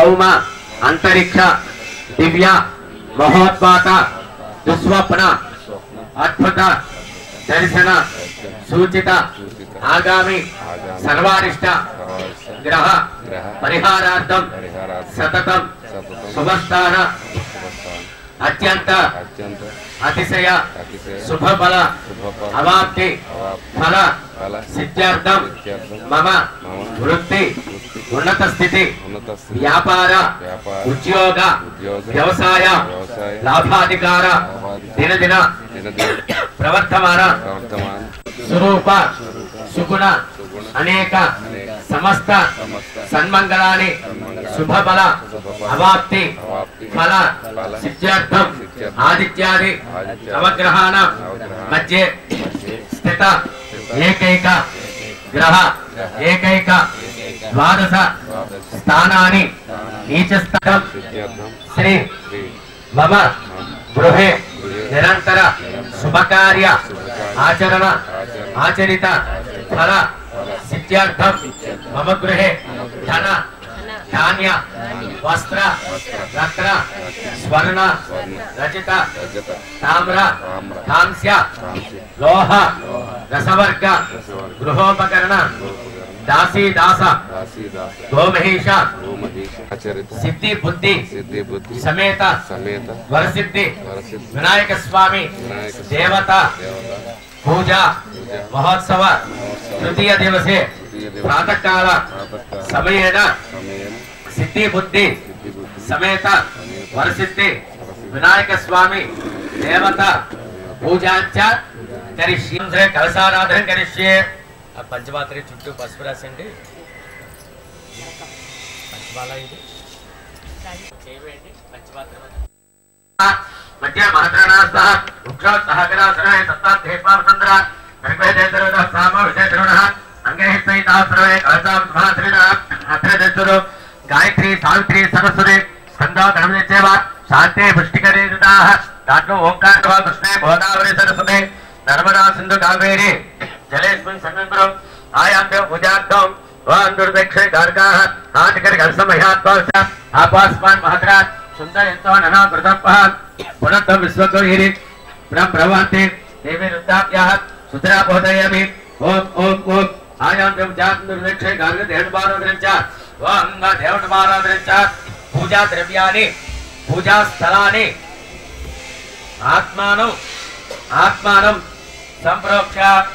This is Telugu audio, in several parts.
భౌమ అంతరిక్ష దివ్య మహోద్పాత దుస్వప్న అద్భుత దర్శన సూచిత ఆగామి సర్వారిష్ట గ్రహ పరిహారార్థం సతతం శుభస్థాన అత్యంత అత్యంత అతిశయ అతిశయ శుభఫల శుభఫల అవాప్తి ఫల ఫల సిద్ధ్యార్థం సిద్ధ్యార్థం మమ మమ వృత్తి ఉన్నత స్థితి ఉన్నత స్థితి వ్యాపార వ్యాపార ఉద్యోగ ఉద్యోగ వ్యవసాయ వ్యవసాయ లాభాధికార లాభాధికార దినదిన దినదిన ప్రవర్తమాన ప్రవర్తమాన స్వరూప సుగుణ అనేక సమస్త సన్మంగళాన్ని శుభఫల అవాప్తి ఫల సిద్ధ్యార్థం ఆదిత్యాది నవగ్రహాణ మధ్య స్థిత ఏకైక గ్రహ ఏకైక ద్వాదశ స్థానాన్ని నీచస్థం సిద్ధ్యార్థం శ్రీ శ్రీ మమ గృహే నిరంతర శుభకార్య ఆచరణ ఆచరిత ఫల సిద్ధ్యార్థం మమ గృహే ధన ధాన్య వస్త్ర రత్న స్వర్ణ రచిత రజత తామ్ర తామ్ర కాంస్య కాంస్య లోహ రసవర్గ గృహోపకరణ దాసీ దాస దాసీ దాస గోమహేష గోమహీష ఆచరిత సిద్ధి బుద్ధి సిద్ధి బుద్ధి సమేత సమేత వరసిద్ధి వరసిద్ధి వినాయక స్వామి వినాయక దేవత దేవత పూజ మహోత్సవ తృతీయ దివసే తృతీయ దివసే ప్రాతకాల ప్రాతకాల సమయేన సమయేన సిద్ధి బుద్ధి సిద్ధి బుద్ధి సమేత వరసిద్ధి వినాయక స్వామి దేవత పూజాంచ కరిష్యం శ్రీ కలశారాధన కరిష్యే ఆ పంచమాత్రి చుట్టూ పసుపు రాసండి పంచమాల ఇది చేయండి పంచమాత్ర మధ్య మహద్రణాస్త వృక్షోత్సహకరాశ్రమే తత్తాధ్యేపార్చంద్ర నిర్వేదేతరుడ సామ విజయతరుణ అంగహిత్వైతాశ్రమే కలసాం మహాశ్రీణ అత్రదత్తురు గాయత్రి సావిత్రి సరస్వతి స్కందా గణమనిచ్చేవ శాంతే పుష్టికరే దుదాహ దాంట్లో ఓంకార కృష్ణే గోదావరి సరస్వతి నర్మదా సింధు కావేరి జలేస్మిన్ సంగంకురం ఆయాంతే పూజార్థం వాన్ దుర్దక్షే గార్గాః ఆదికరి కలసమయాత్వాస ఆపాస్మాన్ మహద్రాత్ సుందయంతో ననా కృతప్పః పునః విశ్వగౌరి బ్రహ్మవంతి దేవి రుద్ధాభ్యాః సుధరా బోధయామి ఓం ఓం ఓం ఆయాంతే పూజార్థం దుర్దక్షే గార్గ దేవమారాధనంచ ఓం దేవమారాధనంచ పూజా ద్రవ్యాన్ని పూజా స్థలాన్ని ఆత్మానం ఆత్మానం సంప్రోక్ష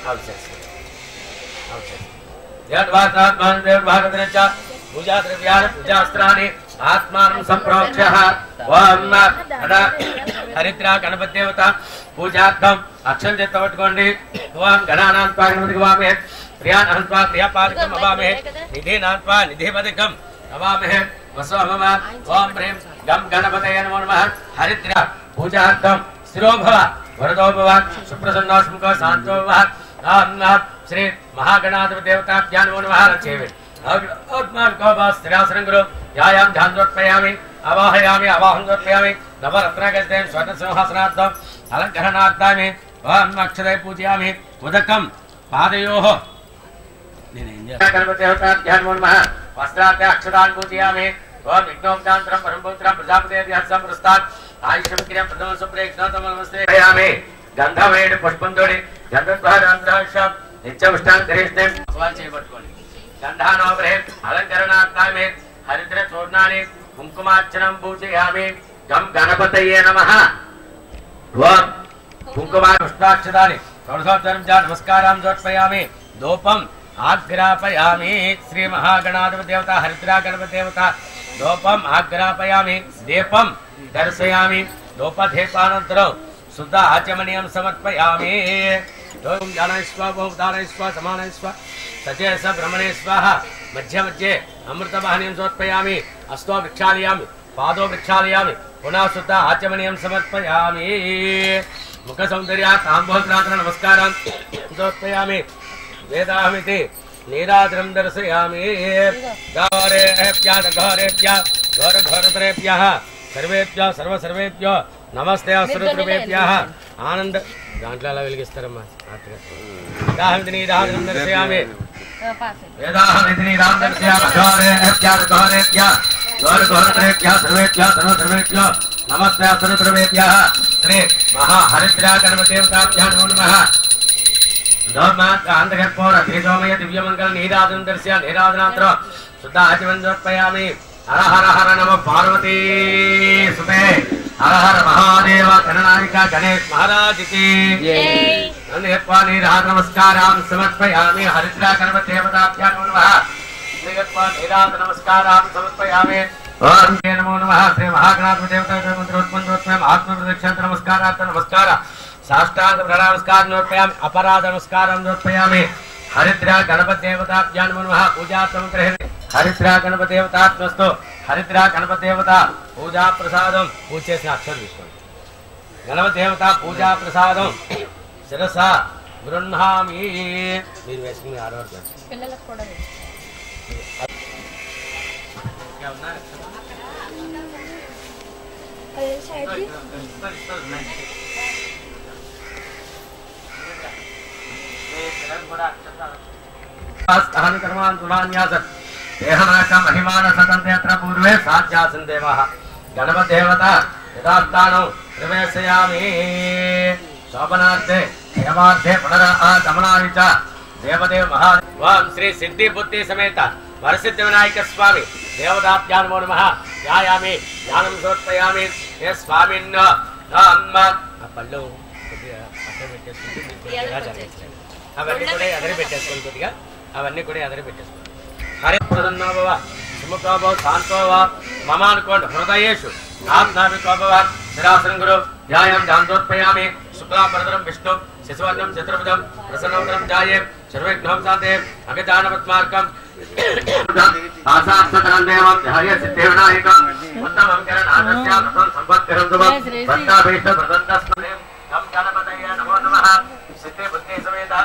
దేవద్వాసాత్మానం దేవద్వాసనంచ పూజా ద్రవ్యాన్ని పూజాస్త్రాన్ని ఆత్మానం సంప్రోక్ష ఓం అద హరిద్ర గణపతి దేవత పూజార్థం అక్షం చేత పట్టుకోండి ఓం గణానాం త్వా గణపతికి వామే ప్రియానాం త్వా ప్రియాపాదికం అవామే నిధీనాం త్వా నిధిపదికం అవామే వసో మమ ఓం హ్రీం గం గణపతయ నమో నమః హరిద్ర పూజార్థం స్థిరోభవ వరదో భవ సుప్రసన్నోస్ముఖో శాంతో భవ ఆం నః శ్రీ మహాగణాధిపతి దేవతాభ్యాన్ నమో నమః రచేవి ఆత్మానుకోభా స్థిరాసనం గురు యాయాం ధ్యానోత్పయామి అవాహయామి అవాహం సమర్పయామి నవరత్నగజేన్ స్వర్ణ సింహాసనార్థం అలంకరణార్థామి ఓం అక్షరే పూజయామి ఉదకం పాదయోః నేనేం చేస్తాను వస్త్రార్థ అక్షరాన్ని పూజయామి ఓం విఘ్నోపచాంతరం పరమపుత్రం ప్రజాపతి హస్తం పురస్తాత్ ఆయుషం క్రియం ప్రథమ సుప్రేక్షణామి గంధమేడు పుష్పంతోడి గంధద్వారాంధ్రాక్షం నిత్యముష్టాంతరిస్తే చేయబట్టుకోండి గంధానోగ్రహే అలంకరణార్థామి హరిద్ర చూర్ణాన్ని కుంకుమార్చనం పూజయామి గం గణపతయే నమః ఓం కుంకుమ పుష్పాక్షరాన్ని షోడశోత్తరం చ నమస్కారం సమర్పయామి దూపం ఆగ్రాపయామి శ్రీ మహాగణాధిపతి దేవత హరిద్రా గణపతి దేవత దూపం ఆగ్రాపయామి దీపం దర్శయామి ధూపదీపానంతరం శుద్ధ ఆచమనీయం సమర్పయామి ఓం జానయస్వ ఓం దానయస్వ సమానయస్వ సచేస బ్రహ్మణే స్వాహ మధ్య మధ్యే అమృతవాహినీయం సమర్పయామి అస్తో విక్షాళయామి పాదో విక్షాళయామి పునః శుద్ధ ఆచమనీయం సమర్పయామి ముఖ సౌందర్య తాంబోద్రాత్ర నమస్కారం సమర్పయామి వేదామితి నీరాద్రం దర్శయామి ఘోరేభ్య ఘోరేభ్య ఘోర ఘోరతరేభ్య సర్వేభ్య సర్వ సర్వేభ్యో నమస్తే అసురతృభ్య ఆనంద దాంట్లో అలా వెలిగిస్తారమ్మా వేదామితి నీరాద్రం దర్శయామి వేదామితి నీరాద్రం దర్శయామి ఘోరేభ్య ఘోరేభ్య గౌరగౌరవేభ్యः సర్వేభ్యः సర్వసర్వేభ్యో నమస్తే సర్వసర్వేభ్యः శ్రీ మహాహరిద్రా గణపదేవతాభ్యः నమో నమః ధర్మాంతకర్పూర తేజోమయ దివ్యమంగళ నీరాజనం దర్శ్య నీరాజనాంతర శుద్ధ ఆచమన్యోత్పయామి హర హర హర నమ పార్వతీ సుతే హర హర మహాదేవ గణనాయక గణేష్ మహారాజ్ కి నందియత్వా నీరాజ నమస్కారాం సమర్పయామి హరిద్రా గణపదేవతాభ్యా నమో నమః నందియత్వా నీరాజ నమస్కారాం సమర్పయామి ఓం శ్రీ నమో నమః శ్రీ మహాగణాధిపతి దేవతా మంత్రోత్పన్నోత్పయం ఆత్మ ప్రదక్షిణ నమస్కారార్థ నమస్కార సాష్టాంగ ప్రణామస్కారం నోత్పయామి అపరాధ నమస్కారం నోత్పయామి హరిద్రా గణపతి దేవతాభ్యా నమో నమః పూజార్థం గ్రహణి హరిద్రా గణపతి దేవతాత్మస్తు హరిద్రా గణపతి దేవత పూజా ప్రసాదం పూజ చేసిన అక్షరం తీసుకోండి గణపతి దేవత పూజా ప్రసాదం శిరస గృహామి మీరు వేసుకుని ఆడవారు పిల్లలకు కూడా వేయి. అది సైడ్కి స్థాని కర్మాన్ తులాన్యాసత్ దేహనాక మహిమాన సతంత్ర పూర్వే సాధ్యాసన్ దేవ గణపతి దేవత యథాస్థానం ప్రవేశయామి శోభనార్థే దేవార్థే పునర గమనాని చ దేవదేవ మహా ఓం శ్రీ సిద్ధి బుద్ధి సమేత వరసిద్ధి వినాయక స్వామి దేవతాభ్యానమో నమ ధ్యాయామి ధ్యానం సమర్పయామి ఏ స్వామిన్న అమ్మ ఆ పళ్ళు కొద్దిగా పక్కన పెట్టేసుకుంటే మీకు కొద్దిగా జరగచ్చు. అవన్నీ కూడా ఎదరి పెట్టేసుకోండి కొద్దిగా అవన్నీ కూడా ఎదరి పెట్టేసుకోండి హరి ప్రసన్నోభవ సుముఖోభవ శాంతోభవ మమ అనుకోండి హృదయేషు ఆత్మాభికోభవ శిరాసనం గురు ధ్యాయం జాంతోత్పయామి శుక్లాంబరధరం విష్ణు శిశువర్ణం చతుర్భుజం ప్రసన్నోత్తరం జాయే సర్వవిఘ్నం శాంతే అగజానవత్మార్గం ఆశాస్తరం దేవం ధ్యాయ సిద్ధి వినాయకం ఉత్తమం కరణ ఆదర్శ ప్రసం సంపత్కరం శుభం భక్తాభీష్ట ప్రసన్నస్మరే తం గణపతయ నమో నమః సిద్ధి బుద్ధి సమేత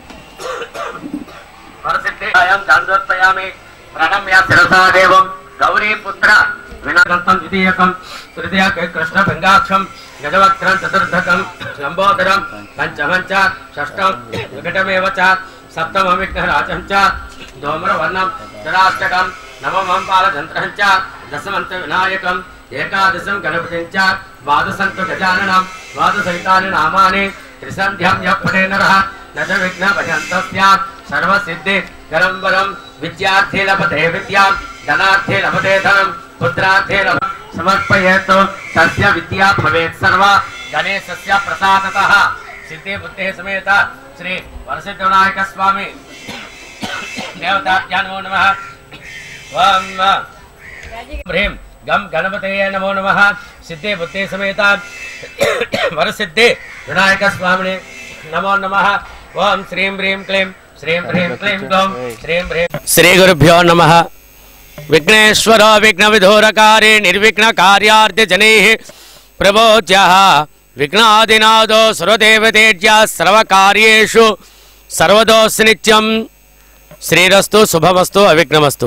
వరసిద్ధియాం చాందోత్పయామి ప్రణమ్య శిరసా దేవం గౌరీపుత్ర వినగంతం ద్వితీయకం తృతీయ కృష్ణ పింగాక్షం గజవక్త్రం చతుర్థకం లంబోదరం పంచమం చ షష్టం వికటమేవ చ సప్తమం విఘ్నరాజం చ ధూమ్రవర్ణం చరాష్టకం నవమం పాలతంత్రం చ దశమంత వినాయకం ఏకాదశం గణపతిం చ ద్వాదశంతు గజాననం ద్వాదశైతాని నామాని త్రిసంధ్యం యః పఠే నరః నచ విఘ్న భజంత స్యాత్ సర్వసిద్ధి కరంబరం విద్యార్థి లభతే విద్యాం ధనార్థి లభతే ధనం పుత్రార్థి లభ సమర్పయేత్ తస్య విద్యా భవేత్ సర్వ గణేశస్య ప్రసాదతః సిద్ధి బుద్ధి సమేత శ్రీ వరసిద్ధ వినాయక స్వామి దేవతాభ్యా నమో నమః ఓం హ్రీం గం గణపతయ నమో నమ సిద్ధి బుద్ధి సమేత వరసిద్ధి వినాయక స్వామిని నమో నమ ఓం శ్రీం హ్రీం క్లీం శ్రీం హ్రీం క్లీం గౌం శ్రీం హ్రీం శ్రీ గురుభ్యో నమ విఘ్నేశ్వర విఘ్న విధూరకారి నిర్విఘ్న కార్యార్థి జనై ప్రబోధ్య విఘ్నాదినాదో సురదేవతేజ్య సర్వకార్యేషు సర్వదోస్ నిత్యం శ్రీరస్తు శుభమస్తు అవిఘ్నమస్తు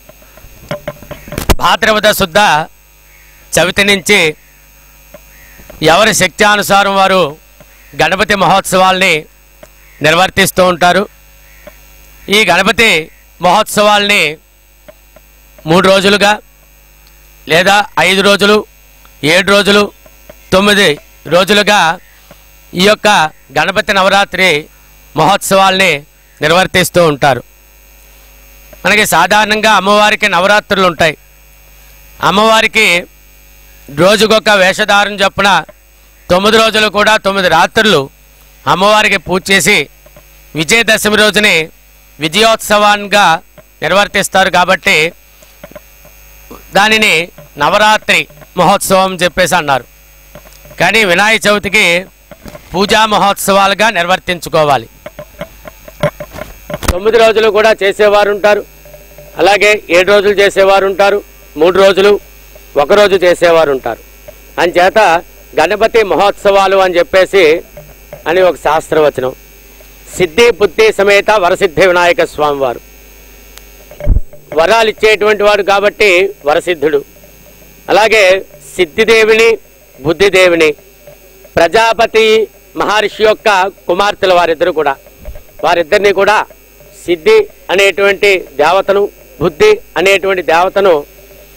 భాద్రపద శుద్ధ చవితి నుంచి ఎవరి శక్త్యానుసారం వారు గణపతి మహోత్సవాల్ని నిర్వర్తిస్తూ ఉంటారు ఈ గణపతి మహోత్సవాల్ని మూడు రోజులుగా లేదా ఐదు రోజులు ఏడు రోజులు తొమ్మిది రోజులుగా ఈ యొక్క గణపతి నవరాత్రి మహోత్సవాల్ని నిర్వర్తిస్తూ ఉంటారు మనకి సాధారణంగా అమ్మవారికి నవరాత్రులు ఉంటాయి అమ్మవారికి రోజుకొక వేషధారణ చొప్పున తొమ్మిది రోజులు కూడా తొమ్మిది రాత్రులు అమ్మవారికి పూజ చేసి విజయదశమి రోజుని విజయోత్సవాన్గా నిర్వర్తిస్తారు కాబట్టి దానిని నవరాత్రి మహోత్సవం అని చెప్పేసి అన్నారు కానీ వినాయక చవితికి పూజా మహోత్సవాలుగా నిర్వర్తించుకోవాలి తొమ్మిది రోజులు కూడా చేసేవారు ఉంటారు అలాగే ఏడు రోజులు చేసేవారు ఉంటారు మూడు రోజులు ఒక రోజు చేసేవారు ఉంటారు అంచేత గణపతి మహోత్సవాలు అని చెప్పేసి అని ఒక శాస్త్రవచనం సిద్ధి బుద్ధి సమేత వరసిద్ధి వినాయక స్వామి వారు వరాలు ఇచ్చేటువంటి వాడు కాబట్టి వరసిద్ధుడు అలాగే సిద్ధిదేవిని బుద్ధిదేవిని ప్రజాపతి మహర్షి యొక్క కుమార్తెల వారిద్దరు కూడా వారిద్దరిని కూడా సిద్ధి అనేటువంటి దేవతను బుద్ధి అనేటువంటి దేవతను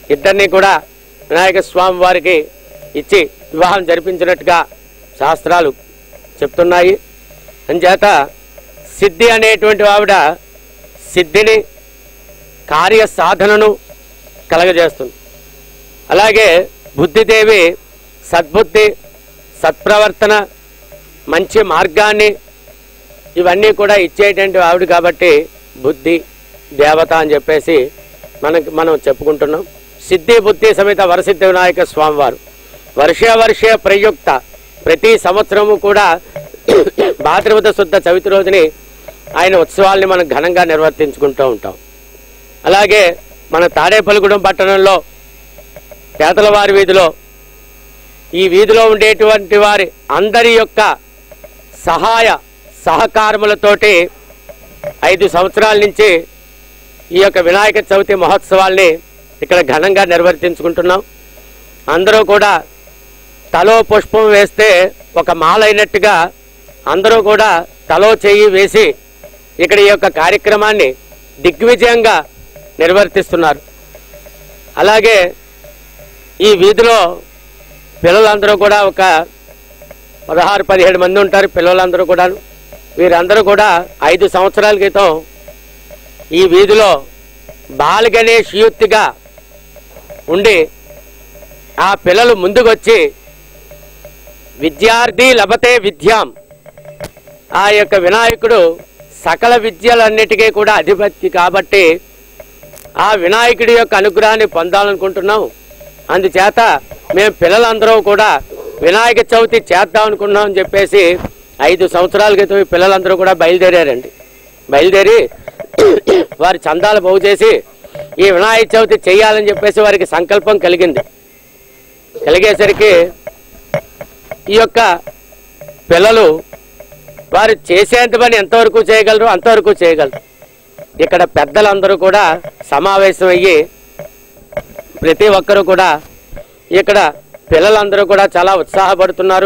ఇద్దరిని కూడా వినాయక స్వామి వారికి ఇచ్చి వివాహం జరిపించినట్టుగా శాస్త్రాలు చెప్తున్నాయి అంచేత సిద్ధి అనేటువంటి ఆవిడ సిద్ధిని కార్య సాధనను కలగజేస్తుంది అలాగే బుద్ధిదేవి సద్బుద్ధి సత్ప్రవర్తన మంచి మార్గాన్ని ఇవన్నీ కూడా ఇచ్చేటువంటి ఆవిడ కాబట్టి బుద్ధి దేవత అని చెప్పేసి మనకి మనం చెప్పుకుంటున్నాం సిద్ధి బుద్ధి సమేత వరసిద్ధి వినాయక స్వామివారు వర్ష వర్ష ప్రయుక్త ప్రతి సంవత్సరము కూడా భాద్రపద శుద్ధ చవితి రోజుని ఆయన ఉత్సవాల్ని మనం ఘనంగా నిర్వర్తించుకుంటూ ఉంటాం అలాగే మన తాడేపల్లిగూడెం పట్టణంలో పేదలవారి వీధిలో ఈ వీధిలో ఉండేటువంటి వారి అందరి యొక్క సహాయ సహకారములతోటి ఐదు సంవత్సరాల నుంచి ఈ యొక్క వినాయక చవితి మహోత్సవాల్ని ఇక్కడ ఘనంగా నిర్వర్తించుకుంటున్నాం అందరూ కూడా తలో పుష్పం వేస్తే ఒక మాల అయినట్టుగా అందరూ కూడా తలో చెయ్యి వేసి ఇక్కడ ఈ యొక్క కార్యక్రమాన్ని దిగ్విజయంగా నిర్వర్తిస్తున్నారు అలాగే ఈ వీధిలో పిల్లలందరూ కూడా ఒక పదహారు పదిహేడు మంది ఉంటారు పిల్లలందరూ కూడా వీరందరూ కూడా ఐదు సంవత్సరాల క్రితం ఈ వీధిలో బాల గణేష్ యూత్గా ఉండి ఆ పిల్లలు ముందుకొచ్చి విద్యార్థి లభతే విద్యాం ఆ యొక్క వినాయకుడు సకల విద్యలన్నిటికీ కూడా అధిపతి కాబట్టి ఆ వినాయకుడి యొక్క అనుగ్రహాన్ని పొందాలనుకుంటున్నాం అందుచేత మేము పిల్లలందరూ కూడా వినాయక చవితి చేద్దాం అనుకున్నాం అని చెప్పేసి ఐదు సంవత్సరాల క్రితం ఈ పిల్లలందరూ కూడా బయలుదేరారండి బయలుదేరి వారి చందాలు బాగు చేసి ఈ వినాయక చవితి చేయాలని చెప్పేసి వారికి సంకల్పం కలిగింది కలిగేసరికి ఈ యొక్క పిల్లలు వారు చేసేంత పని ఎంతవరకు చేయగలరు అంతవరకు చేయగలరు ఇక్కడ పెద్దలందరూ కూడా సమావేశం అయ్యి ప్రతి ఒక్కరూ కూడా ఇక్కడ పిల్లలందరూ కూడా చాలా ఉత్సాహపడుతున్నారు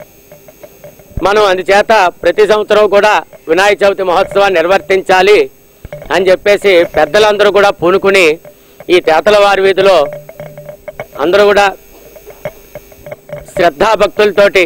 మనం అందుచేత ప్రతి సంవత్సరం కూడా వినాయక చవితి మహోత్సవాన్ని నిర్వర్తించాలి అని చెప్పేసి పెద్దలందరూ కూడా పూనుకుని ఈ తేతల వారి వీధిలో అందరూ కూడా శ్రద్ధాభక్తులతోటి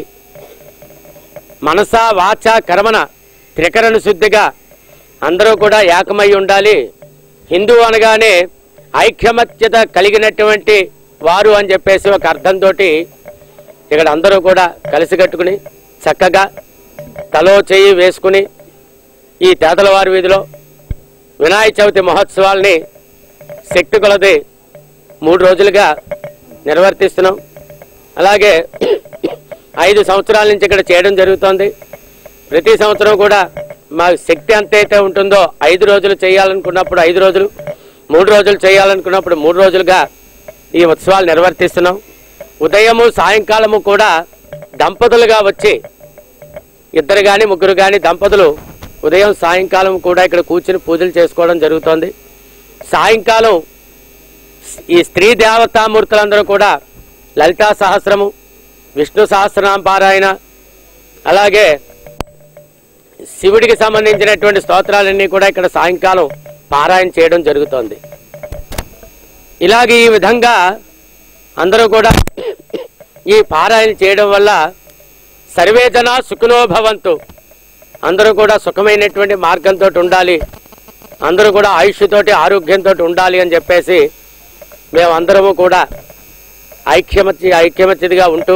మనసా వాచ కర్మన త్రికరణ శుద్ధిగా అందరూ కూడా ఏకమై ఉండాలి హిందూ అనగానే ఐక్యమత్యత కలిగినటువంటి వారు అని చెప్పేసి ఒక అర్థంతో ఇక్కడ అందరూ కూడా కలిసికట్టుకుని చక్కగా తలో చేయి వేసుకుని ఈ తేదలవారి వీధిలో వినాయక చవితి మహోత్సవాల్ని శక్తి కొలది మూడు రోజులుగా నిర్వర్తిస్తున్నాం అలాగే ఐదు సంవత్సరాల నుంచి ఇక్కడ చేయడం జరుగుతోంది ప్రతి సంవత్సరం కూడా మా శక్తి ఎంతైతే ఉంటుందో ఐదు రోజులు చేయాలనుకున్నప్పుడు ఐదు రోజులు మూడు రోజులు చేయాలనుకున్నప్పుడు మూడు రోజులుగా ఈ ఉత్సవాలు నిర్వర్తిస్తున్నాం ఉదయము సాయంకాలము కూడా దంపతులుగా వచ్చి ఇద్దరు కానీ ముగ్గురు కానీ దంపతులు ఉదయం సాయంకాలం కూడా ఇక్కడ కూర్చుని పూజలు చేసుకోవడం జరుగుతోంది సాయంకాలం ఈ స్త్రీ దేవతామూర్తులందరూ కూడా లలితా సహస్రము విష్ణు సహస్రనామ పారాయణ అలాగే శివుడికి సంబంధించినటువంటి స్తోత్రాలన్నీ కూడా ఇక్కడ సాయంకాలం పారాయణ చేయడం జరుగుతోంది ఇలాగే ఈ విధంగా అందరూ కూడా ఈ పారాయణ చేయడం వల్ల సర్వేజన సుఖనో భవంతు అందరూ కూడా సుఖమైనటువంటి మార్గంతో ఉండాలి అందరూ కూడా ఆయుష్తోటి ఆరోగ్యంతో ఉండాలి అని చెప్పేసి మేమందరము కూడా ఐక్యమత్య ఐక్యమత్యదిగా ఉంటూ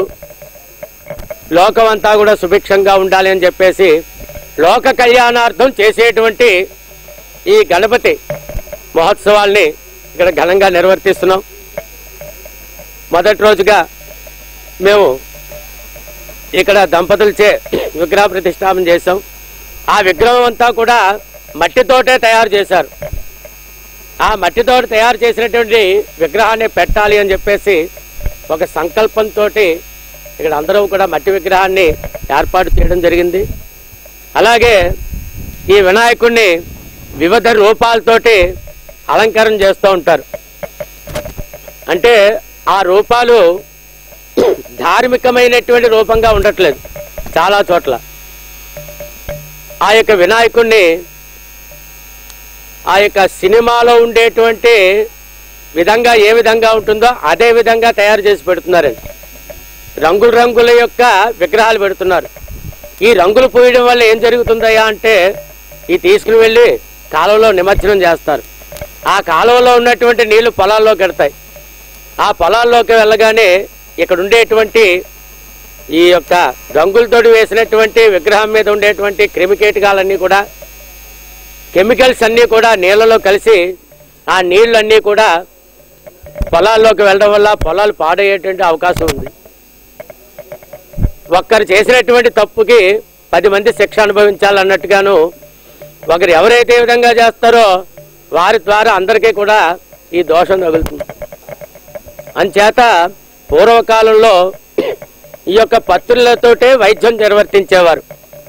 లోకమంతా కూడా సుభిక్షంగా ఉండాలి అని చెప్పేసి లోక కళ్యాణార్థం చేసేటువంటి ఈ గణపతి మహోత్సవాల్ని ఇక్కడ ఘనంగా నిర్వర్తిస్తున్నాం మొదటి రోజుగా మేము ఇక్కడ దంపతులచే విగ్రహ ప్రతిష్టాపన చేశాం ఆ విగ్రహం అంతా కూడా మట్టితోటే తయారు చేశారు ఆ మట్టితో తయారు చేసినటువంటి విగ్రహాన్ని పెట్టాలి అని చెప్పేసి ఒక సంకల్పంతో ఇక్కడ అందరూ కూడా మట్టి విగ్రహాన్ని ఏర్పాటు చేయడం జరిగింది అలాగే ఈ వినాయకుడిని వివిధ రూపాలతోటి అలంకారం చేస్తూ ఉంటారు అంటే ఆ రూపాలు ధార్మికమైనటువంటి రూపంగా ఉండట్లేదు చాలా చోట్ల ఆ యొక్క వినాయకుడిని ఆ యొక్క సినిమాలో ఉండేటువంటి విధంగా ఏ విధంగా ఉంటుందో అదే విధంగా తయారు చేసి పెడుతున్నారండి రంగుల రంగుల యొక్క విగ్రహాలు పెడుతున్నారు ఈ రంగులు పూయడం వల్ల ఏం జరుగుతుందయ్యా అంటే ఈ తీసుకుని వెళ్ళి కాలువలో నిమజ్జనం చేస్తారు ఆ కాలువలో ఉన్నటువంటి నీళ్లు పొలాల్లోకి వెడతాయి ఆ పొలాల్లోకి వెళ్ళగానే ఇక్కడ ఉండేటువంటి ఈ యొక్క రంగులతోటి వేసినటువంటి విగ్రహం మీద ఉండేటువంటి క్రిమికీటకాలన్నీ కూడా కెమికల్స్ అన్నీ కూడా నీళ్ళలో కలిసి ఆ నీళ్ళన్నీ కూడా పొలాల్లోకి వెళ్ళడం వల్ల పొలాలు పాడయ్యేటువంటి అవకాశం ఉంది ఒక్కరు చేసినటువంటి తప్పుకి పది మంది శిక్ష అనుభవించాలన్నట్టుగాను ఒకరు ఎవరైతే ఈ విధంగా చేస్తారో వారి ద్వారా అందరికీ కూడా ఈ దోషం తగులుతుంది అంచేత పూర్వకాలంలో ఈ యొక్క పత్రులతోటే వైద్యం నిర్వర్తించేవారు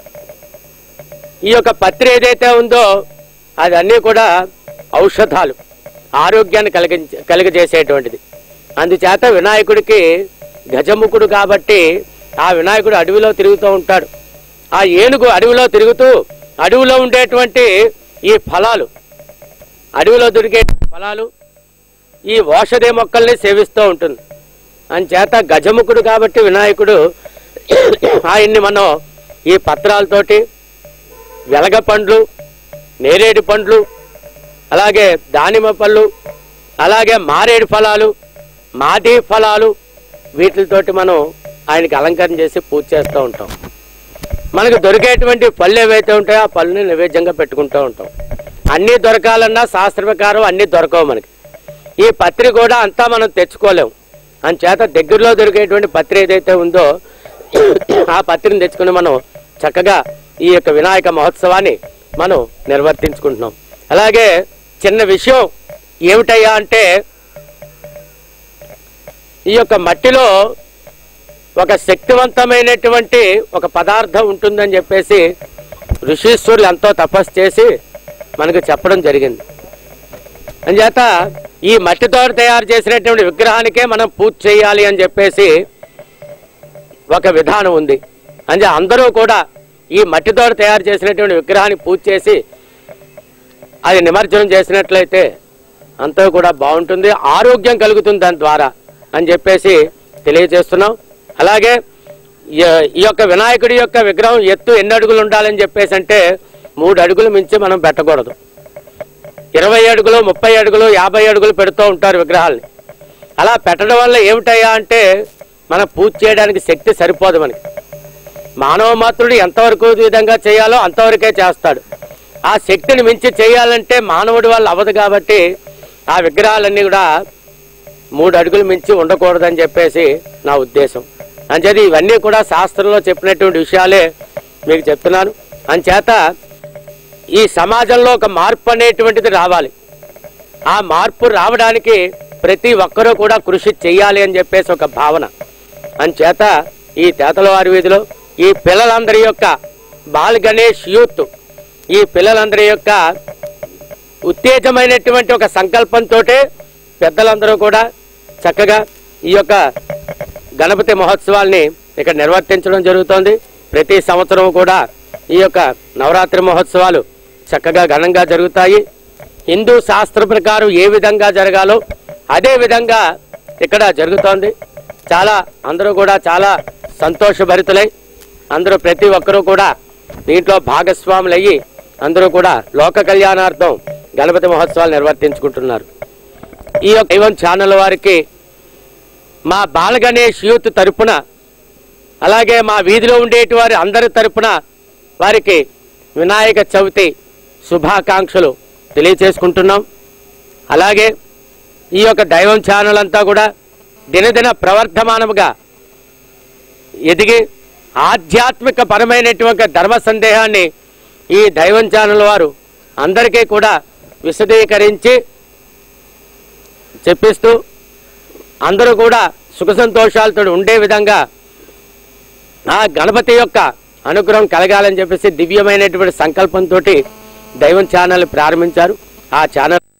ఈ యొక్క పత్రి ఏదైతే ఉందో అది అన్నీ కూడా ఔషధాలు ఆరోగ్యాన్ని కలిగించ కలిగజేసేటువంటిది అందుచేత వినాయకుడికి గజముఖుడు కాబట్టి ఆ వినాయకుడు అడవిలో తిరుగుతూ ఉంటాడు ఆ ఏనుగు అడవిలో తిరుగుతూ అడవిలో ఉండేటువంటి ఈ ఫలాలు అడవిలో దొరికే ఫలాలు ఈ ఔషధి మొక్కల్ని సేవిస్తూ ఉంటుంది అంచేత గజముఖుడు కాబట్టి వినాయకుడు ఆయన్ని మనం ఈ పత్రాలతోటి వెలగ పండ్లు నేరేడు పండ్లు అలాగే దానిమ్మ పళ్ళు అలాగే మారేడు ఫలాలు మాటి ఫలాలు వీటితోటి మనం ఆయనకి అలంకరణ చేసి పూజ చేస్తూ ఉంటాం మనకు దొరికేటువంటి పళ్ళు ఏవైతే ఉంటాయో ఆ పళ్ళని నైవేద్యంగా పెట్టుకుంటూ ఉంటాం అన్నీ దొరకాలన్నా శాస్త్ర ప్రకారం అన్నీ దొరకవు మనకి ఈ పత్రి కూడా అంతా మనం తెచ్చుకోలేం అంచేత దగ్గరలో దొరికేటువంటి పత్రి ఏదైతే ఉందో ఆ పత్రిని తెచ్చుకుని మనం చక్కగా ఈ యొక్క వినాయక మహోత్సవాన్ని మనం నిర్వర్తించుకుంటున్నాం అలాగే చిన్న విషయం ఏమిటయ్యా అంటే ఈ యొక్క మట్టిలో ఒక శక్తివంతమైనటువంటి ఒక పదార్థం ఉంటుందని చెప్పేసి ఋషీశ్వరులు ఎంతో తపస్సు చేసి మనకు చెప్పడం జరిగింది అంచేత ఈ మట్టితో తయారు చేసినటువంటి విగ్రహానికే మనం పూజ చేయాలి అని చెప్పేసి ఒక విధానం ఉంది అంటే అందరూ కూడా ఈ మట్టితో తయారు చేసినటువంటి విగ్రహాన్ని పూజ చేసి అది నిమజ్జనం చేసినట్లయితే అంతా కూడా బాగుంటుంది ఆరోగ్యం కలుగుతుంది దాని ద్వారా అని చెప్పేసి తెలియజేస్తున్నాం అలాగే ఈ- ఈ యొక్క వినాయకుడి యొక్క విగ్రహం ఎత్తు ఎన్ని అడుగులు ఉండాలని చెప్పేసి అంటే మూడు అడుగులు మించి మనం పెట్టకూడదు ఇరవై అడుగులు ముప్పై అడుగులు యాభై అడుగులు పెడుతూ ఉంటారు విగ్రహాల్ని అలా పెట్టడం వల్ల ఏమిటయ్యా అంటే మనం పూజ చేయడానికి శక్తి సరిపోదు మనకి మానవ మాత్రుడు ఎంతవరకు ఈ విధంగా చేయాలో అంతవరకే చేస్తాడు ఆ శక్తిని మించి చేయాలంటే మానవుడి వల్ల అవ్వదు కాబట్టి ఆ విగ్రహాలన్నీ కూడా మూడు అడుగులు మించి ఉండకూడదని చెప్పేసి నా ఉద్దేశం అంచేది ఇవన్నీ కూడా శాస్త్రంలో చెప్పినటువంటి విషయాలే మీకు చెప్తున్నాను అంచేత ఈ సమాజంలో ఒక మార్పు అనేటువంటిది రావాలి ఆ మార్పు రావడానికి ప్రతి ఒక్కరూ కూడా కృషి చెయ్యాలి అని చెప్పేసి ఒక భావన అంచేత ఈ తేతలవారి వీధిలో ఈ పిల్లలందరి యొక్క బాల్ గణేష్ యూత్ ఈ పిల్లలందరి యొక్క ఉత్తేజమైనటువంటి ఒక సంకల్పంతో పెద్దలందరూ కూడా చక్కగా ఈ యొక్క గణపతి మహోత్సవాల్ని ఇక్కడ నిర్వర్తించడం జరుగుతోంది ప్రతి సంవత్సరం కూడా ఈ యొక్క నవరాత్రి మహోత్సవాలు చక్కగా ఘనంగా జరుగుతాయి హిందూ శాస్త్ర ప్రకారం ఏ విధంగా జరగాలో అదే విధంగా ఇక్కడ జరుగుతోంది చాలా అందరూ కూడా చాలా సంతోషభరితులై అందరూ ప్రతి ఒక్కరూ కూడా దీంట్లో భాగస్వాములు అయ్యి అందరూ కూడా లోక కళ్యాణార్థం గణపతి మహోత్సవాలు నిర్వర్తించుకుంటున్నారు ఈ యొక్క దైవం ఛానల్ వారికి మా బాల గణేష్ యూత్ తరపున అలాగే మా వీధిలో ఉండేటి వారి అందరి తరపున వారికి వినాయక చవితి శుభాకాంక్షలు తెలియచేసుకుంటున్నాం అలాగే ఈ యొక్క దైవం ఛానల్ అంతా కూడా దినదిన ప్రవర్ధమానముగా ఎదిగి ఆధ్యాత్మిక పరమైనటువంటి ధర్మ సందేహాన్ని ఈ దైవం ఛానల్ వారు అందరికీ కూడా విశదీకరించి చెప్పిస్తూ అందరూ కూడా సుఖ సంతోషాలతో ఉండే విధంగా ఆ గణపతి యొక్క అనుగ్రహం కలగాలని చెప్పేసి దివ్యమైనటువంటి సంకల్పంతో దైవం ఛానల్ ప్రారంభించారు ఆ ఛానల్